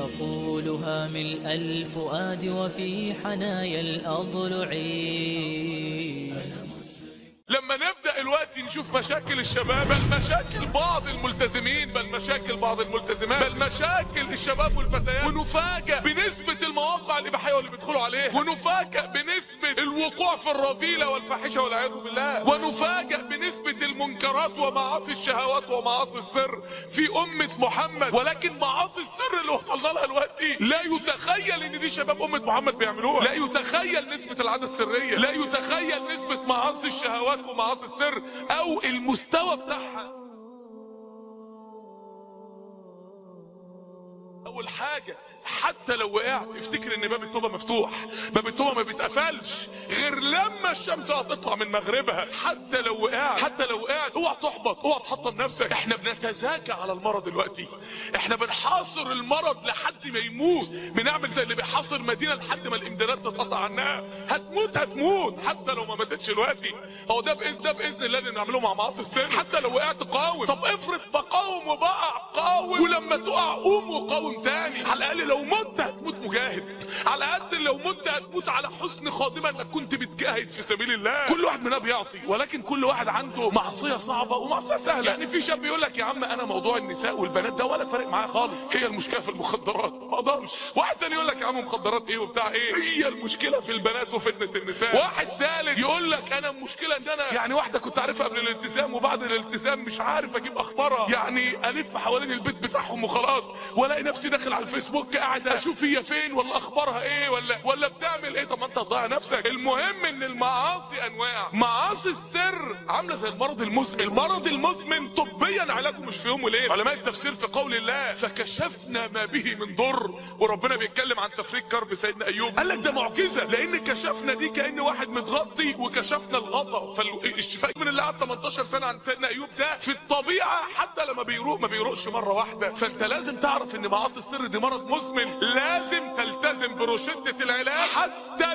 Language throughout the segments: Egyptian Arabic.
أقولها ملء الفؤاد وفي حنايا الأضلع لما نبدأ الوقت نشوف مشاكل الشباب بل مشاكل بعض الملتزمين بل مشاكل بعض الملتزمات بل مشاكل الشباب والفتيات ونفاجأ بنسبة المواقع الإباحية واللي بيدخلوا عليها ونفاجأ بنسبة الوقوع في الرذيلة والفاحشة والعياذ بالله ونفاجأ بنسبة المنكرات ومعاصي الشهوات ومعاصي السر في أمة محمد ولكن معاصي السر اللي وصلنا لها دلوقتي لا يتخيل ان دي شباب أمة محمد بيعملوها لا يتخيل نسبة العادة السرية لا يتخيل نسبة معاصي الشهوات ومعاصي السر او المستوى بتاعها اول حاجة حتى لو وقعت افتكر ان باب التوبة مفتوح باب التوبة ما بيتقفلش غير لما الشمس هتطلع من مغربها حتى لو وقعت حتى لو وقعت اوعى تحبط اوعى تحطم نفسك احنا بنتزاكى على المرض دلوقتي احنا بنحاصر المرض لحد ما يموت بنعمل زي اللي بيحاصر مدينة لحد ما الامدادات تتقطع عنها هتموت هتموت حتى لو ما ماتتش دلوقتي هو ده باذن ده باذن الله اللي نعمله مع معاصي السر حتى لو وقعت قاوم طب افرض بقاوم وبقع قاوم ولما تقع قوم وقاوم تاني على الاقل لو مت هتموت مجاهد على قد لو مت هتموت على حسن خادمة انك كنت بتجاهد في سبيل الله كل واحد مننا بيعصي ولكن كل واحد عنده معصية صعبة ومعصية سهلة يعني في شاب يقول لك يا عم انا موضوع النساء والبنات ده ولا فارق معايا خالص هي المشكلة في المخدرات ما اقدرش واحد تاني يقول لك يا عم مخدرات ايه وبتاع ايه هي المشكلة في البنات وفتنة النساء واحد ثالث يقول لك انا المشكلة ان انا يعني واحدة كنت عارفها قبل الالتزام وبعد الالتزام مش عارف اجيب اخبارها يعني الف حوالين البيت بتاعهم وخلاص والاقي نفسي داخل على الفيسبوك قاعد اشوف هي فين ولا اخبارها ايه ولا ولا بتعمل ايه طب ما انت هتضيع نفسك المهم ان المعاصي انواع معاصي السر عامله زي المرض المزمن المرض المزمن طبيا علاجه مش في يوم وليله علماء التفسير في قول الله فكشفنا ما به من ضر وربنا بيتكلم عن تفريج كرب سيدنا ايوب قال لك ده معجزه لان كشفنا دي كان واحد متغطي وكشفنا الغطا فالشفاء من اللي قعد 18 سنه عن سيدنا ايوب ده في الطبيعه حتى لما بيروق ما بيروقش مره واحده فانت لازم تعرف ان معاصي السر دي مرض مزمن لازم تلتزم بروشدة العلاج حتى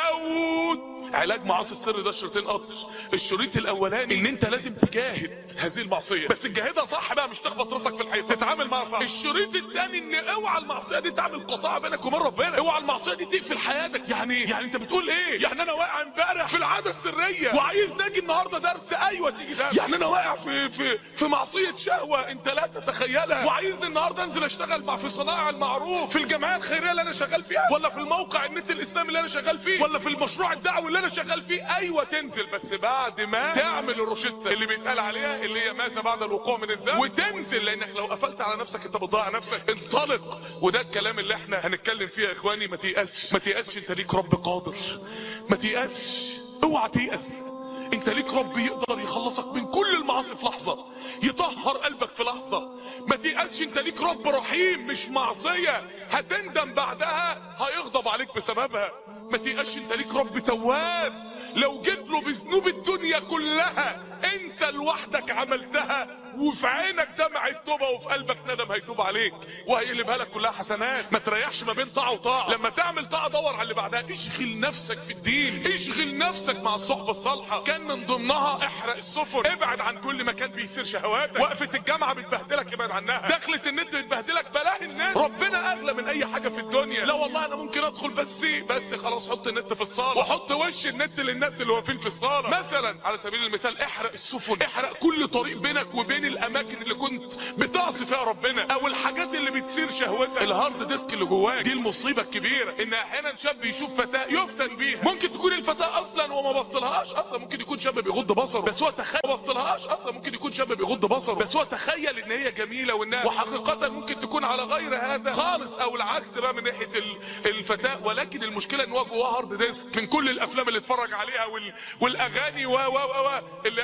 الموت علاج معاصي السر ده شريطين قطر الشريط الاولاني ان انت لازم تجاهد هذه المعصيه بس تجاهدها صح بقى مش تخبط راسك في الحيط تتعامل معاها صح الشريط الثاني ان اوعى المعصيه دي تعمل قطاع بينك وبين ربنا اوعى المعصيه دي تقفل حياتك يعني يعني انت بتقول ايه يعني انا واقع امبارح في العاده السريه وعايز ناجي النهارده درس ايوه تيجي درس يعني انا واقع في في في معصيه شهوه انت لا تتخيلها وعايزني النهارده انزل اشتغل مع في صناعه المعروف في الجمعيه الخيريه اللي انا شغال فيها ولا في الموقع النت الاسلامي اللي انا شغال فيه ولا في المشروع الدعوي اللي انا شغال فيه ايوه تنزل بس بعد ما تعمل الروشته اللي بيتقال عليها اللي هي ماذا بعد الوقوع من الذنب وتنزل لانك لو قفلت على نفسك انت بتضيع نفسك انطلق وده الكلام اللي احنا هنتكلم فيه يا اخواني ما تيأسش ما تيأسش انت ليك رب قادر ما تيأسش اوعى تيأس انت ليك رب يقدر يخلصك من كل المعاصي في لحظة يطهر قلبك في لحظة ما تيأسش انت ليك رب رحيم مش معصية هتندم بعدها هيغضب عليك بسببها ما تيأسش انت ليك رب تواب لو جيت له بذنوب الدنيا كلها انت لوحدك عملتها وفي عينك دمع التوبة وفي قلبك ندم هيتوب عليك وهيقلبها لك كلها حسنات ما تريحش ما بين طاعة وطاعة لما تعمل طاعة دور على اللي بعدها اشغل نفسك في الدين اشغل نفسك مع الصحبة الصالحة كان من ضمنها احرق السفن ابعد عن كل مكان بيصير شهواتك وقفة الجامعة بتبهدلك ابعد عنها دخلة النت بتبهدلك بلاها النت ربنا اغلى من اي حاجة في الدنيا لا والله انا ممكن ادخل بس بس خلاص حط النت في الصالة وحط وش النت للناس اللي واقفين في الصالة مثلا على سبيل المثال احرق السفن احرق كل طريق بينك وبين الاماكن اللي كنت بتعصي فيها ربنا او الحاجات اللي بتثير شهوتك الهارد ديسك اللي جواك دي المصيبة الكبيرة ان احيانا شاب يشوف فتاة يفتن بيها ممكن تكون الفتاة اصلا وما بصلهاش اصلا ممكن يكون شاب بيغض بصره بس هو تخيل ما بصلهاش اصلا ممكن يكون شاب بيغض بصره بس هو تخيل ان هي جميلة وانها وحقيقة ممكن تكون على غير هذا خالص او العكس بقى من ناحية الفتاة ولكن المشكلة ان هو جواه هارد ديسك من كل الافلام اللي اتفرج عليها وال... والاغاني و و و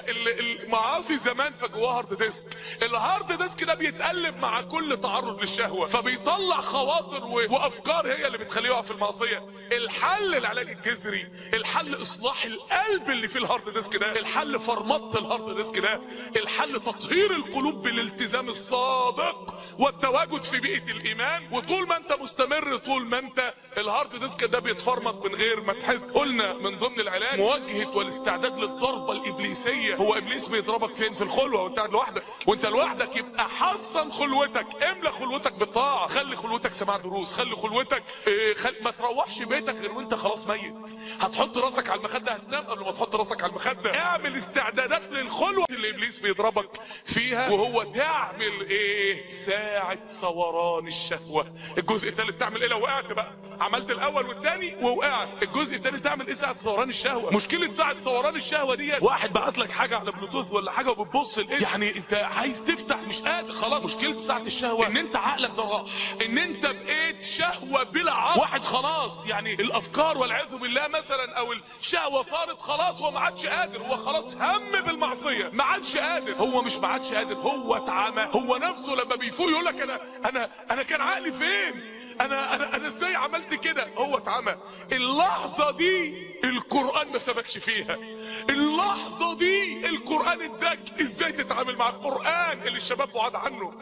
المعاصي زمان فجواه هارد ديسك الهارد ديسك ده بيتقلب مع كل تعرض للشهوة فبيطلع خواطر و... وافكار هي اللي بتخليه يقع في المعصية الحل العلاج الجذري الحل اصلاح القلب اللي في الهارد ديسك ده الحل فرمطة الهارد ديسك ده الحل تطهير القلوب بالالتزام الصادق والتواجد في بيئة الايمان وطول ما انت مستمر طول ما انت الهارد ديسك ده بيتفرمط من غير ما تحس قلنا من ضمن العلاج مواجهة والاستعداد للضربة الابليسية هو ابليس بيضربك فين في الخلوة وانت قاعد لوحدك وانت لوحدك يبقى حصن خلوتك املى خلوتك بالطاعة خلي خلوتك سماع دروس خلي خلوتك اه خل... ما تروحش بيتك غير وانت خلاص ميت هتحط راسك على المخدة هتنام قبل ما تحط راسك على المخدة اعمل استعدادات للخلوة اللي ابليس بيضربك فيها وهو تعمل ايه ساعة صوران الشهوة الجزء الثالث تعمل ايه لو وقعت بقى عملت الاول والثاني ووقعت الجزء الثاني تعمل ايه ساعة صوران الشهوة مشكلة ساعة صوران الشهوة دي واحد بعت لك حاجة على بلوتوث ولا حاجة وبتبص الايه يعني انت عايز تفتح مش قادر خلاص مشكلة ساعة الشهوة ان انت عقلك ده راح ان انت بقيت شهوة بلا عقل واحد خلاص يعني الافكار والعياذ بالله مثلا او الشهوة صارت خلاص هو ما عادش قادر هو خلاص هم بالمعصية ما عادش قادر هو مش ما عادش قادر هو اتعمى هو نفسه لما بيفوق يقول لك انا انا انا كان عقلي فين انا انا انا ازاي عملت كده هو اتعمى اللحظة دي القرآن ما سبكش فيها اللحظة دي القرآن اداك ازاي تتعامل مع القرآن اللي الشباب بعاد عنه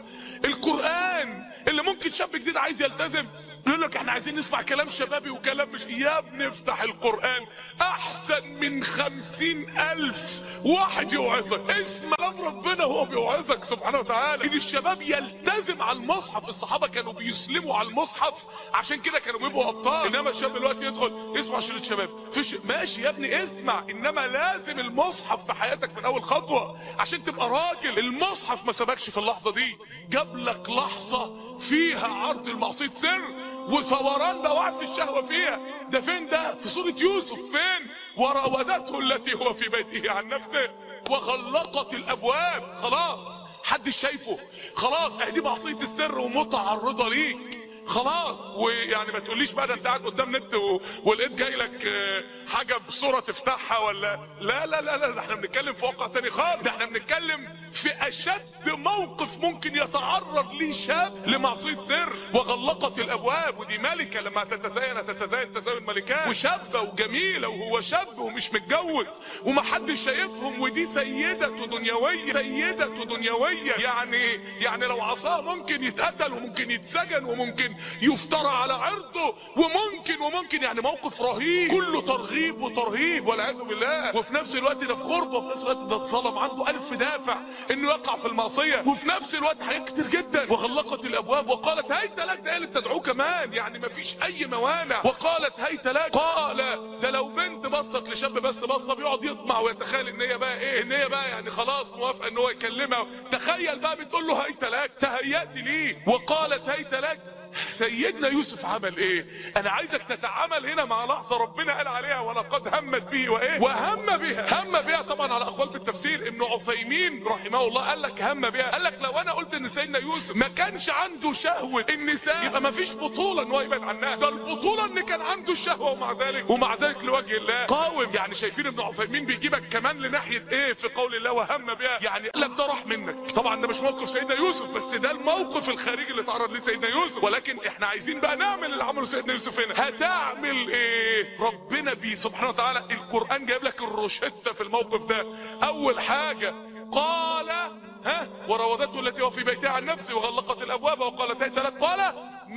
القرآن اللي ممكن شاب جديد عايز يلتزم يقول لك احنا عايزين نسمع كلام شبابي وكلام مش يا ابني افتح القرآن احسن من خمسين الف واحد يوعظك اسمع كلام ربنا هو بيوعظك سبحانه وتعالى ان الشباب يلتزم على المصحف الصحابة كانوا بيسلموا على المصحف عشان كده كانوا بيبقوا ابطال انما الشاب دلوقتي يدخل يسمع شريط شباب فيش ماشي يا ابني اسمع انما لازم المصحف في حياتك من اول خطوة عشان تبقى راجل المصحف ما سبكش في اللحظة دي جاب لك لحظة فيها عرض المعصية سر وثوران بواعث الشهوة فيها ده فين ده في سورة يوسف فين وراودته التي هو في بيته عن نفسه وغلقت الابواب خلاص حد شايفه خلاص اهدي معصية السر ومتعرضة ليك خلاص ويعني ما تقوليش بقى ده انت قاعد قدام نت و... ولقيت جاي لك حاجه بصوره تفتحها ولا لا لا لا لا ده احنا بنتكلم في واقع تاني خالص ده احنا بنتكلم في اشد موقف ممكن يتعرض ليه شاب لمعصيه سر وغلقت الابواب ودي ملكه لما تتزين تتزين تزين ملكات وشابه وجميله وهو شاب ومش متجوز ومحدش شايفهم ودي سيده دنيويه سيده دنيويه يعني يعني لو عصاه ممكن يتقتل وممكن يتسجن وممكن يفترى على عرضه وممكن وممكن يعني موقف رهيب كله ترغيب وترهيب والعياذ بالله وفي نفس الوقت ده في غربه وفي نفس الوقت ده اتظلم عنده الف دافع انه يقع في المعصيه وفي نفس الوقت حاجات كتير جدا وغلقت الابواب وقالت هيت لك ده اللي بتدعوه كمان يعني مفيش اي موانع وقالت هيت لك قال ده لو بنت بصت لشاب بس بصه بيقعد يطمع ويتخيل ان هي بقى ايه ان هي بقى يعني خلاص موافقه ان هو يكلمها تخيل بقى بتقول له هيت لك تهيأت ليه وقالت هيت لك سيدنا يوسف عمل ايه انا عايزك تتعامل هنا مع لحظة ربنا قال عليها ولقد همت به وايه وهم بها هم بها طبعا على اقوال في التفسير ابن عثيمين رحمه الله قال لك هم بها قال لك لو انا قلت ان سيدنا يوسف ما كانش عنده شهوة النساء يبقى ما فيش بطولة ان هو يبعد عنها ده البطولة ان كان عنده الشهوة ومع ذلك ومع ذلك لوجه الله قاوم يعني شايفين ابن عثيمين بيجيبك كمان لناحية ايه في قول الله وهم بها يعني قال لك ده راح منك طبعا ده مش موقف سيدنا يوسف بس ده الموقف الخارجي اللي تعرض ليه سيدنا يوسف ولكن احنا عايزين بقى نعمل اللي عمله سيدنا يوسف هنا هتعمل ايه ربنا بيه سبحانه وتعالى القرآن جايب لك الروشتة في الموقف ده اول حاجة قال ها وراودته التي هو في بيتها عن نفسه وغلقت الابواب وقالت هيت لك قال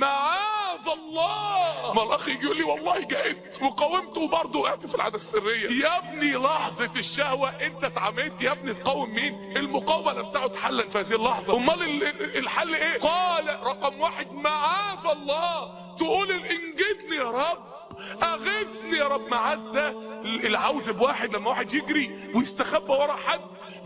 معاذ الله ما الاخ يجي يقول لي والله جئت وقاومت وبرضه وقعت في العاده السريه يا ابني لحظه الشهوه انت اتعميت يا ابني تقاوم مين المقاومه نفسها اتحلت في هذه اللحظه امال الحل ايه قال رقم واحد معاذ الله تقول انجدني يا رب اغثني يا رب معاذ ده العوذ بواحد لما واحد يجري ويستخبى ورا حد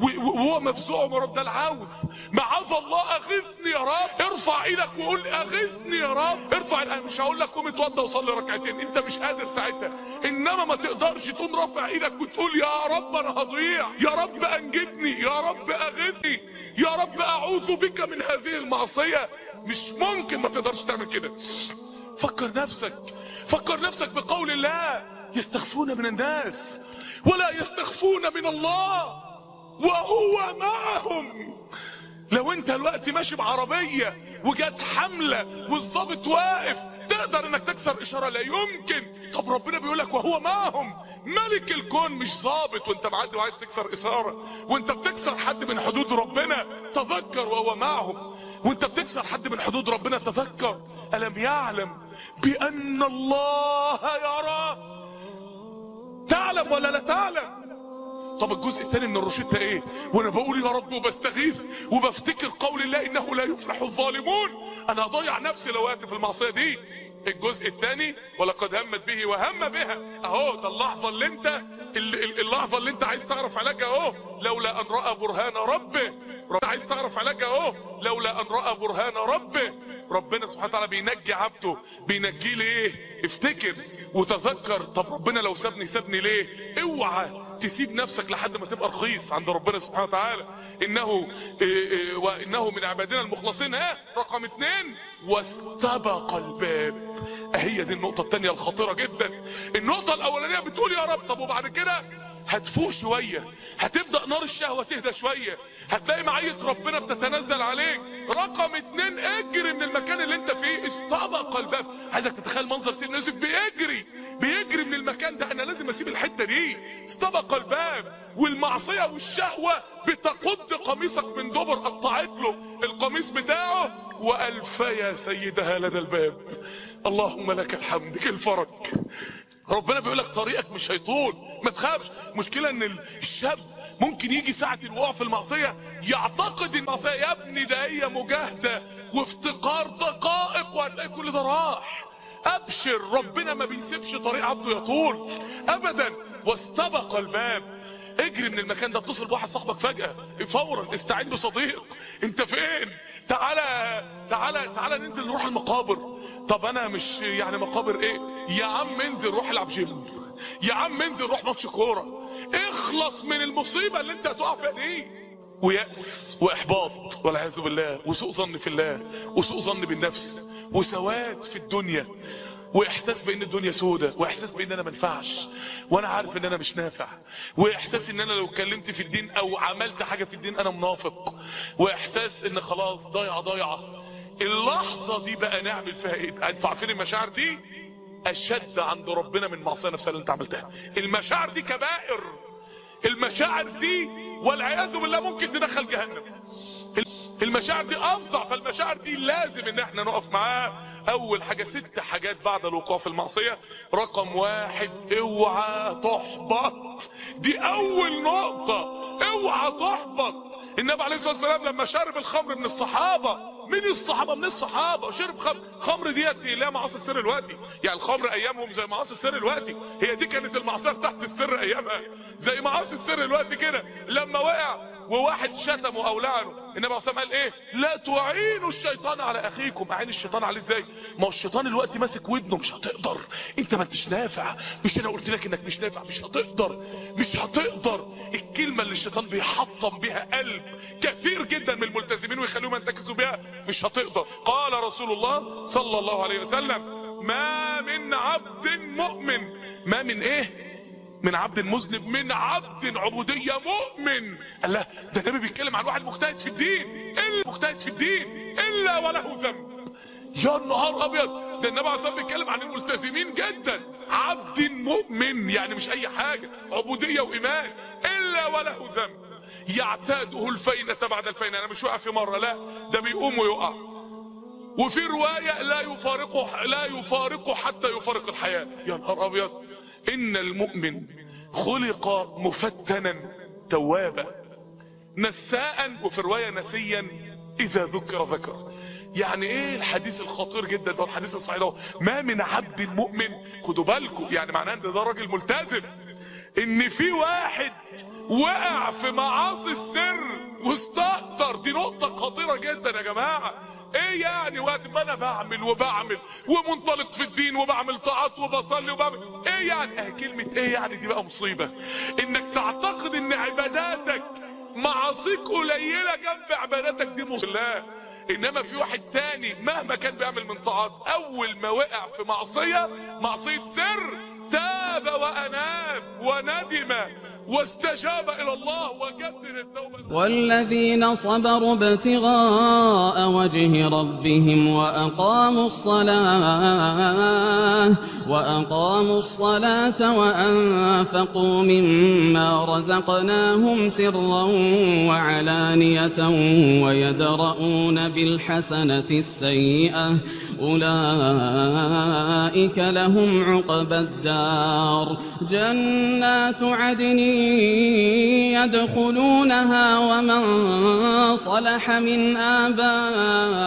وهو مفزوع يا رب ده العوذ معاذ الله اغثني يا رب ارفع ايدك وقول اغثني يا رب ارفع انا مش هقول لك قوم اتوضى وصلي ركعتين انت مش قادر ساعتها انما ما تقدرش تقوم رافع ايدك وتقول يا رب انا هضيع يا رب انجدني يا رب اغثني يا رب اعوذ بك من هذه المعصيه مش ممكن ما تقدرش تعمل كده فكر نفسك فكر نفسك بقول الله يستخفون من الناس ولا يستخفون من الله وهو معهم لو انت الوقت ماشي بعربية وجات حملة والظابط واقف تقدر انك تكسر اشارة لا يمكن طب ربنا بيقولك وهو معهم ملك الكون مش ظابط وانت معدي وعايز تكسر اشارة وانت بتكسر حد من حدود ربنا تذكر وهو معهم وانت بتكسر حد من حدود ربنا تذكر ألم يعلم بأن الله يرى تعلم ولا لا تعلم طب الجزء الثاني من الروشتة ايه وانا بقول يا رب وبستغيث وبفتكر قول الله انه لا يفلح الظالمون انا اضيع نفسي لو وقت في المعصية دي الجزء الثاني ولقد همت به وهم بها اهو ده اللحظة اللي انت اللحظة اللي انت عايز تعرف علاجها اهو لولا ان رأى برهان ربه ربنا عايز تعرف علاجها اهو لولا ان رأى برهان ربه ربنا سبحانه وتعالى بينجي عبده بينجيه ليه افتكر وتذكر طب ربنا لو سابني سابني ليه اوعى تسيب نفسك لحد ما تبقى رخيص عند ربنا سبحانه وتعالى انه إيه إيه وانه من عبادنا المخلصين ها رقم اتنين واستبق الباب هي دي النقطة التانية الخطيرة جدا النقطة الاولانية بتقول يا رب طب وبعد كده هتفوق شوية هتبدأ نار الشهوة تهدى شوية هتلاقي معية ربنا بتتنزل عليك رقم اتنين اجري من المكان اللي انت فيه استبق الباب عايزك تتخيل منظر سيدنا يوسف بيجري بيجري من المكان ده انا لازم اسيب الحتة دي استبق الباب والمعصية والشهوة بتقض قميصك من دبر قطعت له القميص بتاعه والفيا سيدها لدى الباب اللهم لك الحمد الفرج ربنا بيقول لك طريقك مش هيطول ما تخافش مشكلة ان الشاب ممكن يجي ساعة الوقوع في المعصية يعتقد المعصية يا ابني ده هي مجاهدة وافتقار دقائق وهتلاقي كل ده راح ابشر ربنا ما بيسيبش طريق عبده يطول ابدا واستبق الباب اجري من المكان ده اتصل بواحد صاحبك فجأة فورا استعين بصديق انت فين تعالى تعالى تعالى ننزل نروح المقابر طب انا مش يعني مقابر ايه يا عم انزل روح العب جيم يا عم انزل روح ماتش كوره اخلص من المصيبة اللي انت هتقع فيها دي ويأس واحباط والعياذ بالله وسوء ظن في الله وسوء ظن بالنفس وسواد في الدنيا واحساس بان الدنيا سودة واحساس بان انا منفعش وانا عارف ان انا مش نافع واحساس ان انا لو اتكلمت في الدين او عملت حاجة في الدين انا منافق واحساس ان خلاص ضايعة ضايعة اللحظة دي بقى نعمل فيها ايه انتوا عارفين المشاعر دي اشد عند ربنا من المعصيه نفسها اللي انت عملتها المشاعر دي كبائر المشاعر دي والعياذ بالله ممكن تدخل جهنم المشاعر دي افظع فالمشاعر دي لازم ان احنا نقف معاها اول حاجة ست حاجات بعد الوقوع في المعصية رقم واحد اوعى تحبط دي اول نقطة اوعى تحبط النبي عليه الصلاة والسلام لما شرب الخمر من الصحابة من الصحابة من الصحابة شرب خمر خمر ديت لا معاصي السر الوقتي يعني الخمر ايامهم زي معاصي السر الوقتي هي دي كانت المعصية تحت السر ايامها زي معاصي السر الوقتي كده لما وقع وواحد شتمه او لعنه النبي عليه الصلاه قال ايه لا تعينوا الشيطان على اخيكم اعين الشيطان عليه ازاي ما هو الشيطان الوقت ماسك ودنه مش هتقدر انت ما انتش نافع مش انا قلت لك انك مش نافع مش هتقدر مش هتقدر الكلمه اللي الشيطان بيحطم بيها قلب كثير جدا من الملتزمين ويخليهم ينتكسوا بيها مش هتقدر قال رسول الله صلى الله عليه وسلم ما من عبد مؤمن ما من ايه من عبد مذنب من عبد عبودية مؤمن قال لا ده النبي بيتكلم عن واحد مجتهد في الدين الا مجتهد في الدين الا وله ذنب يا نهار ابيض ده النبي عليه الصلاه بيتكلم عن الملتزمين جدا عبد مؤمن يعني مش اي حاجة عبودية وايمان الا وله ذنب يعتاده الفينة بعد الفينة انا مش وقع في مرة لا ده بيقوم ويقع وفي رواية لا يفارقه لا يفارقه حتى يفارق الحياة يا نهار ابيض ان المؤمن خلق مفتنا توابا نساء وفي رواية نسيا اذا ذكر ذكر يعني ايه الحديث الخطير جدا ده الحديث الصحيح ده ما من عبد مؤمن خدوا بالكم يعني معناه ان ده راجل ملتزم ان في واحد وقع في معاصي السر واستهتر دي نقطة خطيرة جدا يا جماعة ايه يعني وقت ما انا بعمل وبعمل ومنطلق في الدين وبعمل طاعات وبصلي وبعمل ايه يعني اه كلمة ايه يعني دي بقى مصيبة انك تعتقد ان عباداتك معاصيك قليلة جنب عباداتك دي مصيبة انما في واحد تاني مهما كان بيعمل من طاعات اول ما وقع في معصية معصية سر تاب تاب وأناب وندم واستجاب إلى الله وجدد التوبة والذين صبروا ابتغاء وجه ربهم وأقاموا الصلاة وأقاموا الصلاة وأنفقوا مما رزقناهم سرا وعلانية ويدرؤون بالحسنة السيئة أولئك لهم عقبى الدار جنات عدن يدخلونها ومن صلح من